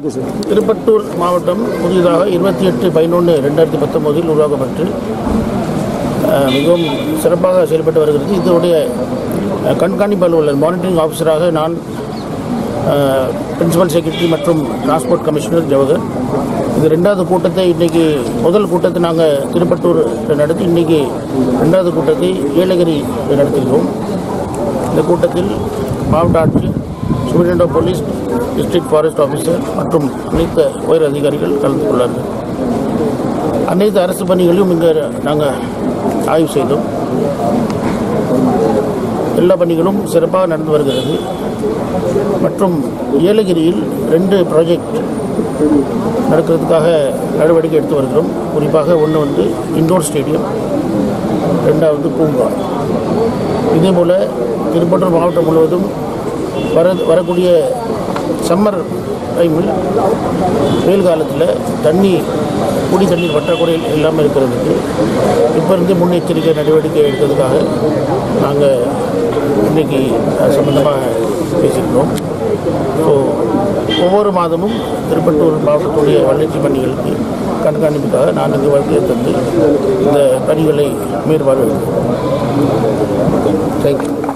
okay sir Tirupattur மாவட்டம் புதிதாக இருபத்தி எட்டு பதினொன்று ரெண்டாயிரத்தி பத்தொம்போதில் உருவாக்கப்பட்டு அஹ், மிகவும் சிறப்பாக செயல்பட்டு வருகிறது இதனுடைய அஹ், கண்காணிப்பு அலுவலர் மானிட்டரிங் ஆஃபீஸராக நான் பிரின்சிபல் செக்ரட்டரி மற்றும் டிரான்ஸ்போர்ட் கமிஷனர் ஜவஹர் இது ரெண்டாவது கூட்டத்தை இன்றைக்கி முதல் கூட்டத்தை நாங்கள் திருப்பத்தூர் நடத்தி இன்றைக்கி ரெண்டாவது கூட்டத்தை ஏலகிரி நடத்துகிறோம் இந்த கூட்டத்தில் மாவட்ட ஆட்சியர் superintendent of police district forest officer மற்றும் அனைத்து உயர் அதிகாரிகள் கலந்து கொள்ளார்கள் அனைத்து அரசு பணிகளையும் இங்கே நாங்கள் ஆய்வு செய்தோம் எல்லா பணிகளும் சிறப்பாக நடந்து வருகிறது மற்றும் ஏலகிரியில் ரெண்டு ப்ராஜெக்ட் நடக்கிறதுக்காக நடவடிக்கை எடுத்து வருகிறோம் குறிப்பாக ஒன்று வந்து இண்டோர் ஸ்டேடியம் ரெண்டாவது பூங்கா இதே போல் திருப்பத்தூர் மாவட்டம் முழுவதும் வர வரக்கூடிய சம்மர் டைமில் வெயில் காலத்தில் தண்ணி குடி தண்ணீர் பற்றாக்குறை இல்லாமல் இருக்கிறதுக்கு இப்போ இருந்து முன்னெச்சரிக்கை நடவடிக்கை எடுத்ததுக்காக நாங்கள் இன்றைக்கி சம்பந்தமாக பேசியிருக்கிறோம் ஸோ ஒவ்வொரு மாதமும் திருப்பத்தூர் மாவட்டத்துடைய வளர்ச்சி பணிகளுக்கு கண்காணிப்புக்காக நான் இங்கு வருகை தந்து இந்த பணிகளை மேற்பார்வையிடுகிறேன் தேங்க்யூ